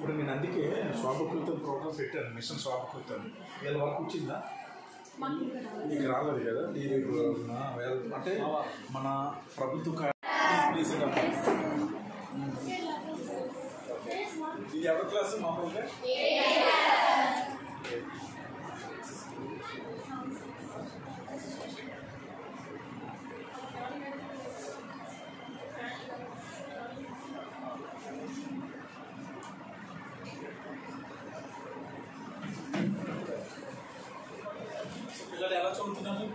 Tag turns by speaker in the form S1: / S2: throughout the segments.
S1: ఇప్పుడు నేను అందుకే స్వాభకృతం ప్రోగ్రామ్ పెట్టాను మిషన్ స్వాభకృతం వీళ్ళ వరకు వచ్చిందా నీకు రాలేదు కదా ఈ రేపు నా వేల- అంటే మన ప్రభుత్వ కా- ప్లీజ్ ప్లీజ్ రా. ఇది ఎవరి క్లాస్ మామూలుగా పిల్లలు ఎలా చదువుతున్నారు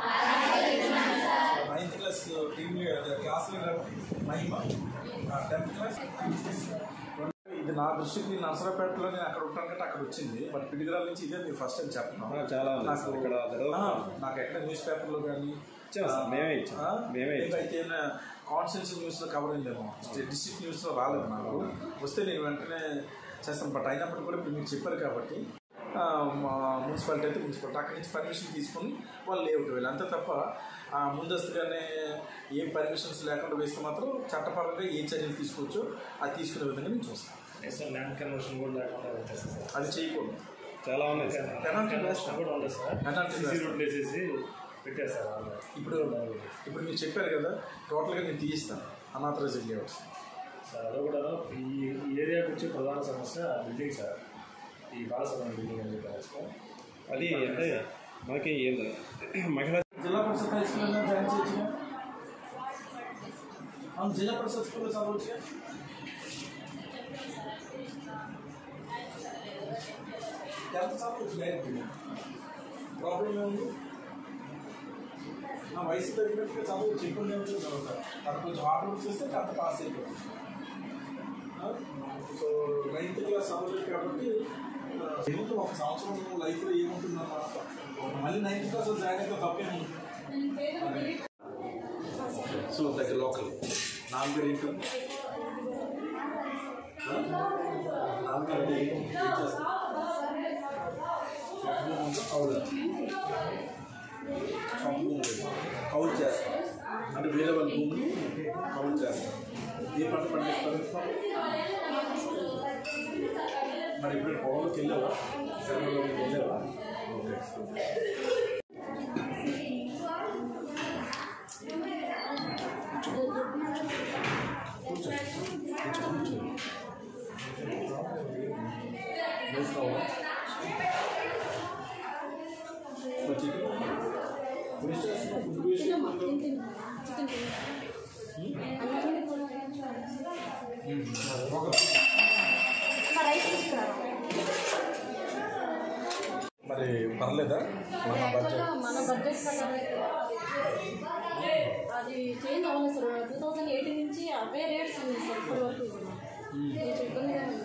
S1: ninth class team class leader Mahima tenth class ఇది నా దృష్టికి నేను నర్సరాపేటలో నేను అక్కడ ఉంటాను కంటే అక్కడ వచ్చింది బట్ పిడిగిరాల నుంచి ఇదే మీరు ఫస్ట్ టైం చెప్పను
S2: చాలా ఉంది
S1: నాకు
S2: సార్ ఇక్కడ
S1: ఆ, నాకు ఎక్కడ న్యూస్ పేపర్లో కానీ
S2: ఇచ్చాం సార్, మేమే ఇచ్చాం. మేమే ఇచ్చాం.
S1: అయితే కాన్స్టిట్యూన్సీ న్యూస్లో కవర్ అయిందేమో డిస్ట్రిక్ట్ న్యూస్లో రాలేదు నాకు వస్తే నేను వెంటనే చేస్తాను బట్ అయినప్పటికీ కూడా ఇప్పుడు మీరు చెప్పారు కాబట్టి ఆ, మా మున్సిపాలిటీ అయితే మున్సిపాలిటీ అక్కడి నుంచి పర్మిషన్ తీసుకుని వాళ్ళు లేఅవుట్ వెళ్ళి అంతే తప్ప ఆ, ముందస్తుగానే ఏం పర్మిషన్స్ లేకుండా వేస్తే మాత్రం చట్టపరంగా ఏ చర్యలు తీసుకోవచ్చో అది తీసుకునే విధంగా నేను చూస్తాను
S3: సార్ ల్యాండ్ కన్వర్షన్ కూడా లేకుండా వచ్చేస్తుంది సార్
S1: అది చేయకూడదు
S2: చాలా ఉన్నాయి సార్
S1: పెనాల్టీ
S3: కన్వర్షన్
S1: వేస్తాం
S3: కూడా ఉండదు సార్
S1: పెనాల్టీ
S3: సీసీ
S1: వేస్తాం
S3: రోడ్లు వేసేసి పెట్టేస్తారు వాళ్ళు
S1: ఇప్పుడు ఇప్పుడు మీరు చెప్పారు కదా టోటల్గా నేను తీయిస్తాను అనాథరైజ్డ్ లేఅవుట్స్
S3: సార్ అది కూడా ఈ ఈ ఏరియాకి వచ్చే ప్రధాన సమస్య బిల్డింగ్ సార్ ఈ బాలసభ బిల్డింగ్ అని చెప్పారు సార్
S2: అది అంటే మనకి ఏం మహిళా
S1: జిల్లా పరిషత్ హై స్కూల్లో జాయిన్ చేయొచ్చు అవును జిల్లా పరిషత్ స్కూల్లో చదవచ్చు ఎంత చదవచ్చు డైరెక్ట్ ప్రాబ్లం ఏముంది నా వయసు తగ్గినట్టుగా చదవచ్చు ఇప్పుడు నేను చదువుతాను తను కొంచెం హార్డ్ వర్క్ చేస్తే అంత పాస్ అయిపోతుంది సో నైన్త్ క్లాస్ చదవలేదు కాబట్టి ఆ, ఏముంది ఒక సంవత్సరం లైఫ్లో ఏముంటుందన్నమాట మళ్ళీ నైన్త్ క్లాస్ జాయిన్ అయితే తప్పేముంది సో దగ్గర లోకల్ నాన్నగారు ఏంటి నాన్నగారు అంటే ఏంటి? ఏం చేస్తారు అవును కౌలు చేస్తారు అంటే వేరే వాళ్ళ భూమిని కౌలు చేస్తారు ఏ పంట పండిస్తారు మరి ఇప్పుడు పొలంలోకి వెళ్ళావా సెలవులోకి వెళ్ళావా ఓకే వేసుకోవా వచ్చి ఫినిష్ చేస్తున్నా ఫుడ్ వేసి ఒక మరి పర్లేదా మన బడ్జెట్
S4: మన బడ్జెట్ ప్రకారం అది చేంజ్ అవ్వలేదు సార్ టూ థౌసండ్ ఎయిటీన్ నుంచి అవే రేట్స్ ఉన్నాయి సార్ ఇప్పటి వరకు కూడా. కొంచెం ఇబ్బందిగా ఉంది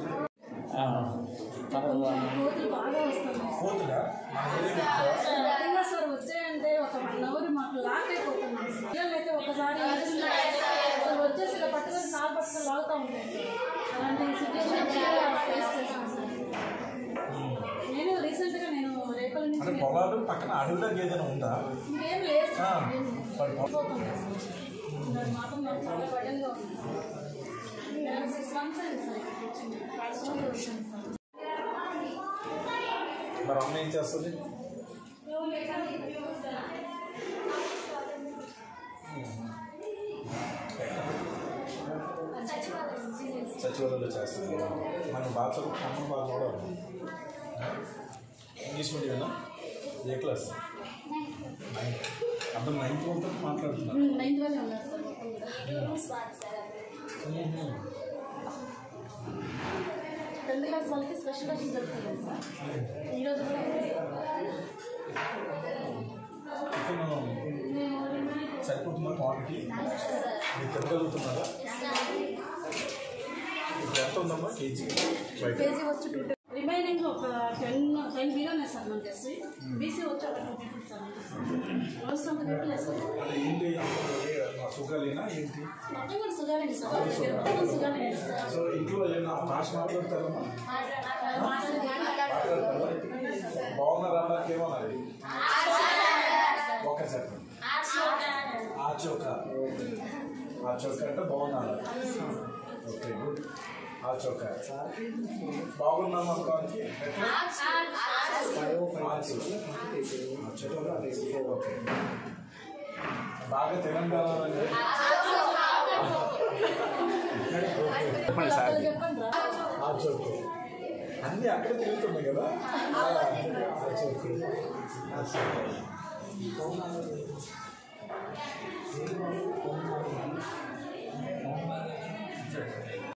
S4: కోతులు బాగా వస్తున్నాయి
S1: పోతుందా మన ఏరియా
S4: నిజంగా సార్ వచ్చాయంటే ఒక వన్ అవర్ మాకు లాక్ అయిపోతున్నాం సార్ పిల్లలు అయితే ఒకసారి అసలు వచ్చేసి ఇలా పట్టుకొని కాలు పట్టుకొని లాగుతూ ఉంటాయి సార్ అలాంటి సిచ్యువేషన్ ఫేస్ చేస్తాను సార్ నేను రీసెంట్గా నేను రేపల
S1: అంటే
S4: నుంచి
S1: పొలాలు పక్కన అడవిలో ఏదైనా ఉందా
S4: ఇంకేం లేదు
S1: ఆ,
S4: సార్
S1: మరి పొలం-
S4: పోతుంది సార్ దాని మాత్రం నాకు చాలా బడంగా ఉంది నేను సిక్స్ మంత్స్ అయింది సార్ ఇక్కడికి వచ్చింది రాష్ట్రంలో వచ్చాను సార్
S1: మరి అమ్మ ఏం చేస్తుంది సచివాలయంలో చేస్తుంది మనం బాగా చదువు అమ్మ బాగా చూడాలి ఇంగ్లీష్ మీడియమేనా ఏ క్లాస్ నైన్త్ అందరూ నైన్త్ ఉంటుంది మాట్లాడుతున్నారు
S4: నైన్త్ వరకు ఉన్నారు సార్ మొత్తం కూడా టెన్త్ క్లాస్ వాళ్ళకి స్పెషల్ క్లాస్ జరుగుతుంది సార్ ఈరోజు కూడా
S1: ఇప్పుడు
S4: మేము
S1: సరిపోతుందా క్వాంటిటీ మీరు తినగలుగుతున్నారా ఇప్పుడు ఎంత ఉందమ్మా కేజీ బయట
S4: కేజీ వచ్చి టూ రిమైనింగ్ ఒక టెన్ టెన్ బిలోనే సార్ మనకి వచ్చి బీసీ వచ్చి ఒక two people sir most of the people sir
S1: అంటే ఏంటి సుఖాలేనా ఏంటి
S4: మొత్తం కూడా సుగాలండి సార్ మొత్తం సుగాలండి సార్
S1: సో ఇంట్లో ఏమైనా భాష మాట్లాడతారమ్మా మాట్లాడతారా బాగున్నారా నాకు ఏమన్నది ఓకే సార్ ఆ చోక ఆ చోక అంటే బాగున్నారా ఓకే గుడ్ ఆ చొక్క బాగున్నాం అనుకోనికి ఓకే బాగా తినండి చెప్పండి సార్
S4: చెప్పండి రా
S1: ఆ చోటు అన్నీ అక్కడే తిరుగుతున్నాయి కదా ఆ చోటు ఆ చోటు